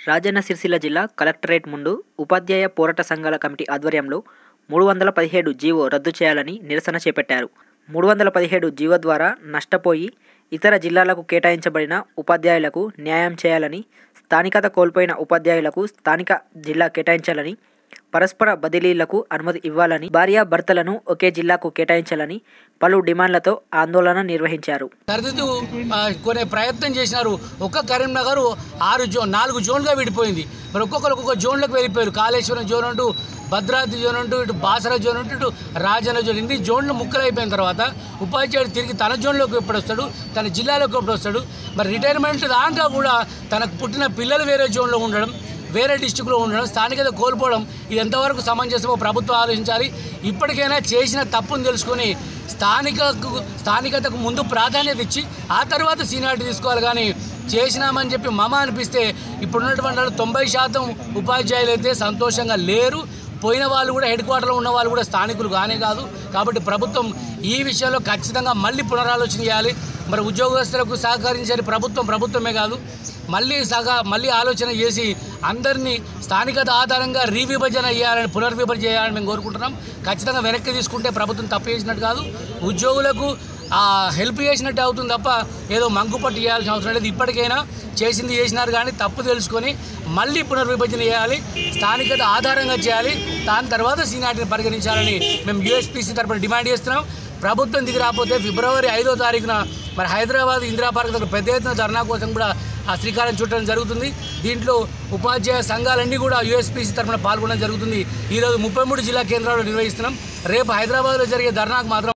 రాజన్న సిరిసిల్ల జిల్లా కలెక్టరేట్ ముందు ఉపాధ్యాయ పోరాట సంఘాల కమిటీ ఆధ్వర్యంలో మూడు వందల పదిహేడు జీవో రద్దు చేయాలని నిరసన చేపట్టారు మూడు వందల పదిహేడు జీవో ద్వారా నష్టపోయి ఇతర జిల్లాలకు కేటాయించబడిన ఉపాధ్యాయులకు న్యాయం చేయాలని స్థానికత కోల్పోయిన ఉపాధ్యాయులకు స్థానిక జిల్లా కేటాయించాలని పరస్పర బదిలీలకు అనుమతి ఇవ్వాలని భార్యాభర్తలను ఒకే జిల్లాకు కేటాయించాలని పలు డిమాండ్లతో ఆందోళన నిర్వహించారు సరిదిద్దు ఆ, కొనే ప్రయత్నం చేసినారు ఒక్క కరీంనగర్ ఆరు జోన్ నాలుగు జోన్లుగా విడిపోయింది మరి ఒక్కొక్కరు ఒక్కొక్క జోన్లకు వెళ్ళిపోయారు కాళేశ్వరం జోన్ అంటూ భద్రాద్రి జోన్ అంటూ ఇటు బాసర జోన్ అంటూ ఇటు రాజన్న జోన్ ఇన్ని జోన్లు ముక్కలు అయిపోయిన తర్వాత ఉపాధ్యాయుడు తిరిగి తన జోన్లోకి ఎప్పుడు వస్తాడు తన జిల్లాలోకి ఎప్పుడు వస్తాడు మరి రిటైర్మెంట్ దాకా కూడా తనకు పుట్టిన పిల్లలు వేరే జోన్లో ఉండడం వేరే డిస్టిక్లో ఉండడం స్థానికత కోల్పోవడం ఇది ఎంతవరకు సమంజసమో ప్రభుత్వం ఆలోచించాలి ఇప్పటికైనా చేసిన తప్పును తెలుసుకొని స్థానికకు స్థానికతకు ముందు ప్రాధాన్యత ఇచ్చి ఆ తర్వాత సీనియారిటీ తీసుకోవాలి కానీ చేసినామని చెప్పి మమ అనిపిస్తే ఇప్పుడున్నటువంటి వాళ్ళు తొంభై శాతం ఉపాధ్యాయులు అయితే సంతోషంగా లేరు పోయిన వాళ్ళు కూడా హెడ్ క్వార్టర్లో ఉన్న వాళ్ళు కూడా స్థానికులు కానే కాదు కాబట్టి ప్రభుత్వం ఈ విషయంలో ఖచ్చితంగా మళ్ళీ పునరాలోచన చేయాలి మరి ఉద్యోగస్తులకు సహకరించేది ప్రభుత్వం ప్రభుత్వమే కాదు మళ్ళీ సగా మళ్ళీ ఆలోచన చేసి అందరినీ స్థానికత ఆధారంగా రీవిభజన చేయాలని పునర్విభజన చేయాలని మేము కోరుకుంటున్నాం ఖచ్చితంగా వెనక్కి తీసుకుంటే ప్రభుత్వం తప్పు చేసినట్టు కాదు ఉద్యోగులకు ఆ హెల్ప్ చేసినట్టు అవుతుంది తప్ప ఏదో మంకుపట్టు చేయాల్సిన అవసరం లేదు ఇప్పటికైనా చేసింది చేసినారు కానీ తప్పు తెలుసుకొని మళ్ళీ పునర్విభజన చేయాలి స్థానికత ఆధారంగా చేయాలి దాని తర్వాత సీనియారిటీని పరిగణించాలని మేము యూఎస్పీసీ తరపున డిమాండ్ చేస్తున్నాం ప్రభుత్వం దిగి రాకపోతే ఫిబ్రవరి ఐదో తారీఖున మరి హైదరాబాద్ ఇందిరా పార్క్ దగ్గర పెద్ద ఎత్తున ధర్నా కోసం కూడా ఆ శ్రీకారం చుట్టడం జరుగుతుంది దీంట్లో ఉపాధ్యాయ సంఘాలన్నీ కూడా యూఎస్పీసీ తరపున పాల్గొనడం జరుగుతుంది ఈరోజు ముప్పై మూడు జిల్లా కేంద్రాల్లో నిర్వహిస్తున్నాం రేపు హైదరాబాద్లో జరిగే ధర్నాకు మాత్రం